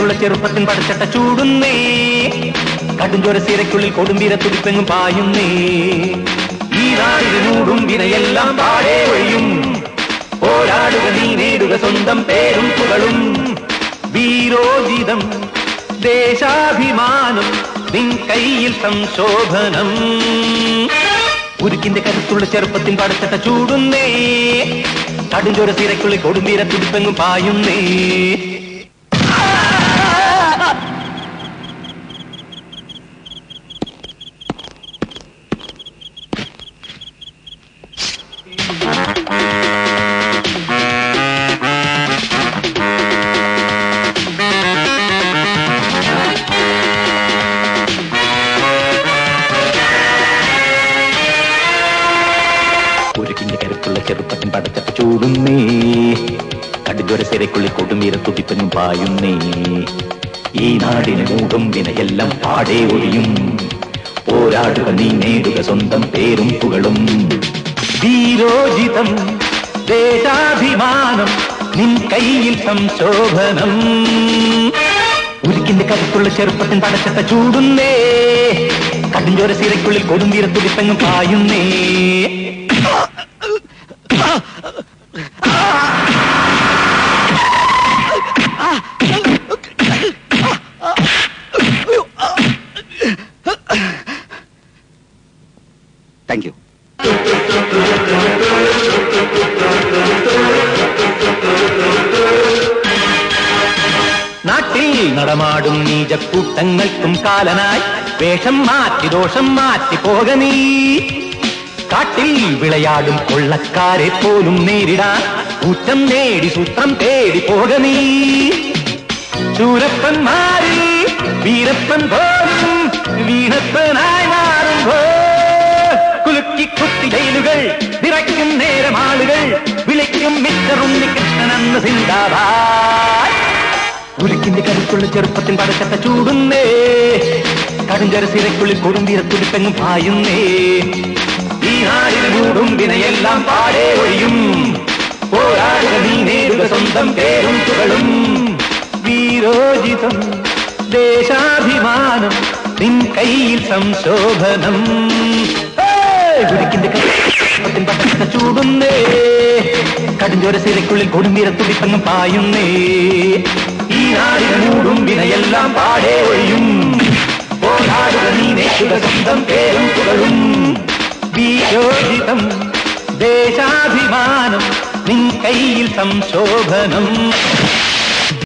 കരുത്തുള്ള ചെറുപ്പത്തിൻ പടച്ചട്ട ചൂടുന്നേ കടുംചോര സീരയ്ക്കുള്ളിൽ കൊടുമ്പീര തുടിപ്പെങ്ങും പായുന്നേ ഈ നാടിനൂടും വിനയെല്ലാം പാടേ ഒഴിയും പോരാടുക നീ നേടുക സ്വന്തം പേരും പുകളും വീരോജിതം ദേശാഭിമാനം നിൻ കയ്യിൽ സംശോഭനം ഉരുക്കിന്റെ കരുത്തുള്ള ചെറുപ്പത്തിൻ പടച്ചട്ട ചൂടുന്നേ കടുംചോര സീരയ്ക്കുള്ളിൽ കൊടുമ്പീര തുടിപ്പെങ്ങും പായുന്നേ ഉരുക്കിന്റെ കരുത്തുള്ള ചെറുപ്പത്തിൻ പടച്ചട്ട ചൂടുന്നേ കടുഞ്ചോര സിരക്കുള്ളിൽ കൊടുമീര തുടിപ്പനും പായുന്നേ ഈ നാടിന് മൂടും വിനയെല്ലാം പാടേ ഒഴിയും പോരാടുക നീ നേടുക സ്വന്തം പേരും പുകളും വീരോജിതം ദേശാഭിമാനം നിൻ കയ്യിൽ സംശോഭനം ഉരുക്കിന്റെ കരുത്തുള്ള ചെറുപ്പത്തിൻ പടച്ചട്ട ചൂടുന്നേ കടുഞ്ചോര സിരക്കുള്ളിൽ കൊടുമ്പീര തുടിപ്പങ്ങും പായുന്നേ താങ്ക് യു നാട്ടിൽ നടമാടും നീചക്കൂട്ടങ്ങൾക്കും കാലനായി വേഷം മാറ്റി ദോഷം മാറ്റി പോക നീ കാട്ടിൽ വിളയാടും കൊള്ളക്കാരെ പോലും നേരിടാൻ കൂറ്റം നേടി സൂത്രം തേടി പോക നീ ശൂരപ്പന്മാരിൽ വീരപ്പൻ പോലും വീണപ്പനായി മാറുമ്പോ കുലുക്കി കുത്തി ജയിലുകൾ നിറയ്ക്കും നേരം ആളുകൾ വിളിക്കും മിസ്റ്ററുണ്ണി കൃഷ്ണൻ അന്ന് സിന്ദാബാദ് ഉരുക്കിന്റെ കരുത്തുള്ള ചെറുപ്പത്തിൽ പടക്കത്ത ചൂടുന്നേ കടുഞ്ചര സിരക്കുള്ളിൽ കൊടുമ്പീര തുടിപ്പെങ്ങും പായുന്നേ ഈ നാടിന് മൂടും വിനയെല്ലാം പാടേ ഒഴിയും പോരാടുക നീ നേടുക സ്വന്തം പേരും തുകളും വീരോജിതം ദേശാഭിമാനം നിൻ കയ്യിൽ സംശോഭനം ഏയ്! ഉരുക്കിന്റെ കരുത്തിൻ പടക്കത്ത ചൂടുന്നേ കടുഞ്ചോര സിരക്കുള്ളിൽ കൊടുമ്പീര തുടിപ്പെങ്ങും പായുന്നേ ഈ നാടിന് മൂടും വിനയെല്ലാം പാടേ ഒഴിയും പോരാടുക നീ നേടുക സ്വന്തം പേരും പുകളും വീരോജിതം ദേശാഭിമാനം നിൻ കയ്യിൽ സംശോഭനം